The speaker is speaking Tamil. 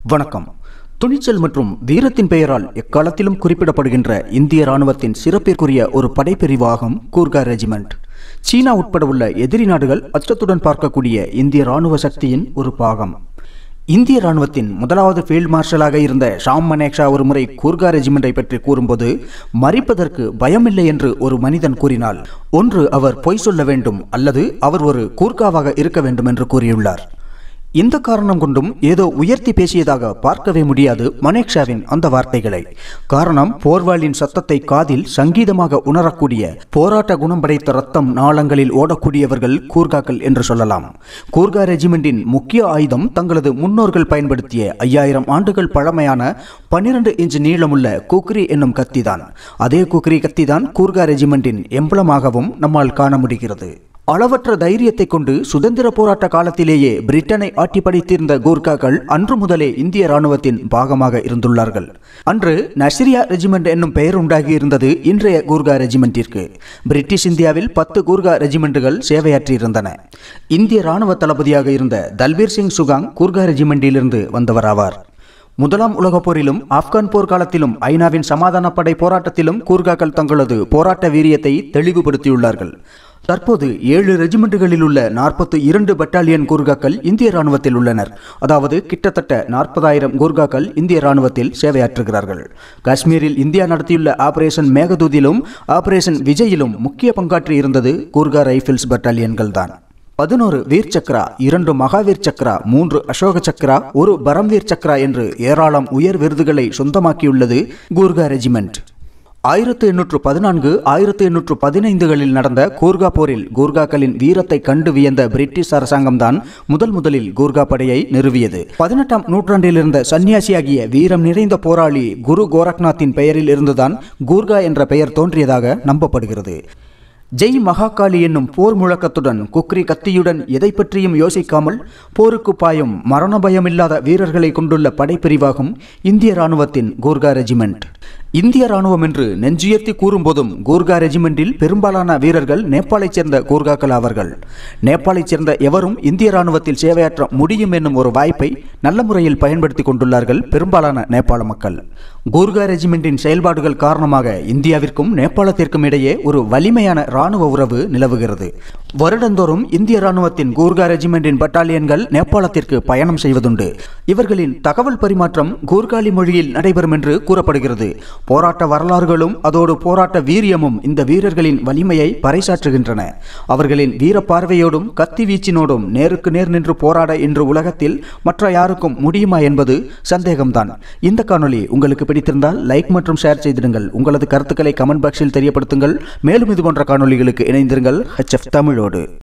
வணக்கம் துணிச்சல் மற்றும் வீரத்தின் பெயரால் எக்காலத்திலும் குறிப்பிடப்படுகின்ற இந்திய ராணுவத்தின் சிறப்பிற்குரிய ஒரு படைப்பிரிவாகும் கூர்கா ரெஜிமெண்ட் சீனா உட்பட உள்ள எதிரி நாடுகள் அச்சத்துடன் பார்க்கக்கூடிய இந்திய ராணுவ சக்தியின் ஒரு பாகம் இந்திய ராணுவத்தின் முதலாவது ஃபீல்ட் மார்ஷலாக இருந்த ஷாம் மனேக்ஷா ஒரு முறை கூர்கா ரெஜிமெண்டை பற்றி கூறும்போது மறிப்பதற்கு பயமில்லை என்று ஒரு மனிதன் கூறினால் ஒன்று அவர் பொய் சொல்ல வேண்டும் அல்லது அவர் ஒரு கூர்காவாக இருக்க வேண்டும் என்று கூறியுள்ளார் இந்த காரணம் கொண்டும் ஏதோ உயர்த்தி பேசியதாக பார்க்கவே முடியாது மனேக்ஷாவின் அந்த வார்த்தைகளை காரணம் போர்வாளின் சத்தத்தை காதில் சங்கீதமாக உணரக்கூடிய போராட்ட குணம் படைத்த ரத்தம் நாளங்களில் ஓடக்கூடியவர்கள் கூர்காக்கள் என்று சொல்லலாம் கூர்கா ரெஜிமெண்டின் முக்கிய ஆயுதம் தங்களது முன்னோர்கள் பயன்படுத்திய ஐயாயிரம் ஆண்டுகள் பழமையான பன்னிரண்டு இன்ச் நீளமுள்ள குக்ரி என்னும் கத்திதான் அதே குக்ரி கத்திதான் கூர்கா ரெஜிமெண்டின் எம்பளமாகவும் நம்மால் காண முடிகிறது அளவற்ற தைரியத்தை கொண்டு சுதந்திர போராட்ட காலத்திலேயே பிரிட்டனை ஆட்டி படைத்திருந்த கூர்காக்கள் அன்று முதலே இந்திய ராணுவத்தின் பாகமாக இருந்துள்ளார்கள் அன்று நஸ்ரியா ரெஜிமெண்ட் என்னும் பெயர் உண்டாகி இருந்தது இன்றைய கூர்கா ரெஜிமெண்டிற்கு பிரிட்டிஷ் இந்தியாவில் பத்து கூர்கா ரெஜிமெண்டுகள் சேவையாற்றியிருந்தன இந்திய ராணுவ தளபதியாக இருந்த தல்பீர் சிங் சுகாங் கூர்கா ரெஜிமெண்டிலிருந்து வந்தவராவார் முதலாம் உலகப் போரிலும் ஆப்கான் போர் காலத்திலும் ஐநாவின் சமாதான படை போராட்டத்திலும் கூர்காக்கள் தங்களது போராட்ட வீரியத்தை தெளிவுபடுத்தியுள்ளார்கள் தற்போது ஏழு ரெஜிமெண்ட்டுகளில் உள்ள நாற்பத்தி இரண்டு பட்டாலியன் கூர்காக்கள் இந்திய ராணுவத்தில் உள்ளனர் அதாவது கிட்டத்தட்ட நாற்பதாயிரம் கூர்காக்கள் இந்திய ராணுவத்தில் சேவையாற்றுகிறார்கள் காஷ்மீரில் இந்தியா நடத்தியுள்ள ஆபரேஷன் மேகதூதிலும் ஆபரேஷன் விஜயிலும் முக்கிய பங்காற்றி இருந்தது கூர்கா ரைபிள்ஸ் பட்டாலியன்கள் தான் பதினோரு வீர் சக்ரா இரண்டு மகாவீர் சக்ரா மூன்று அசோக சக்ரா ஒரு பரம்வீர் சக்ரா என்று ஏராளம் உயர் விருதுகளை சொந்தமாக்கியுள்ளது கூர்கா ரெஜிமெண்ட் ஆயிரத்து எண்ணூற்று பதினான்கு ஆயிரத்து எண்ணூற்று பதினைந்துகளில் நடந்த கூர்கா போரில் கூர்காக்களின் வீரத்தை கண்டு வியந்த பிரிட்டிஷ் அரசாங்கம்தான் முதல் முதலில் கூர்கா படையை நிறுவியது பதினெட்டாம் நூற்றாண்டில் இருந்த சன்னியாசியாகிய வீரம் நிறைந்த போராளி குரு கோரக்நாத்தின் பெயரில் இருந்துதான் கூர்கா என்ற பெயர் தோன்றியதாக நம்பப்படுகிறது ஜெய் மகாகாளி என்னும் போர் முழக்கத்துடன் குக்ரி கத்தியுடன் எதை பற்றியும் யோசிக்காமல் போருக்கு பாயும் மரண பயமில்லாத வீரர்களை கொண்டுள்ள படைப்பிரிவாகும் இந்திய ராணுவத்தின் கூர்கா ரெஜிமெண்ட் இந்திய ராணுவம் என்று நெஞ்சுயர்த்தி கூறும்போதும் கூர்கா ரெஜிமெண்டில் பெரும்பாலான வீரர்கள் நேபாளைச் சேர்ந்த கூர்காக்கள் ஆவார்கள் நேபாளைச் சேர்ந்த எவரும் இந்திய ராணுவத்தில் சேவையாற்ற முடியும் என்னும் ஒரு வாய்ப்பை நல்ல முறையில் பயன்படுத்தி கொண்டுள்ளார்கள் பெரும்பாலான நேபாள மக்கள் கூர்கா ரெஜிமெண்டின் செயல்பாடுகள் காரணமாக இந்தியாவிற்கும் நேபாளத்திற்கும் இடையே ஒரு வலிமையான இராணுவ உறவு நிலவுகிறது வருடந்தோறும் இந்திய ராணுவத்தின் கூர்கா ரெஜிமெண்டின் பட்டாலியன்கள் நேபாளத்திற்கு பயணம் செய்வதுண்டு இவர்களின் தகவல் பரிமாற்றம் கூர்காலி மொழியில் நடைபெறும் என்று கூறப்படுகிறது போராட்ட வரலாறுகளும் அதோடு போராட்ட வீரியமும் இந்த வீரர்களின் வலிமையை பறைசாற்றுகின்றன அவர்களின் வீர பார்வையோடும் கத்தி வீச்சினோடும் நேருக்கு நேர் நின்று போராட இன்று உலகத்தில் மற்ற யாருக்கும் முடியுமா என்பது சந்தேகம்தான் இந்த காணொளி உங்களுக்கு பிடித்திருந்தால் லைக் மற்றும் ஷேர் செய்திடுங்கள் உங்களது கருத்துக்களை கமெண்ட் பாக்ஸில் தெரியப்படுத்துங்கள் மேலும் இது போன்ற காணொளிகளுக்கு இணைந்திருங்கள் ஹெச்எஃப் தமிழோடு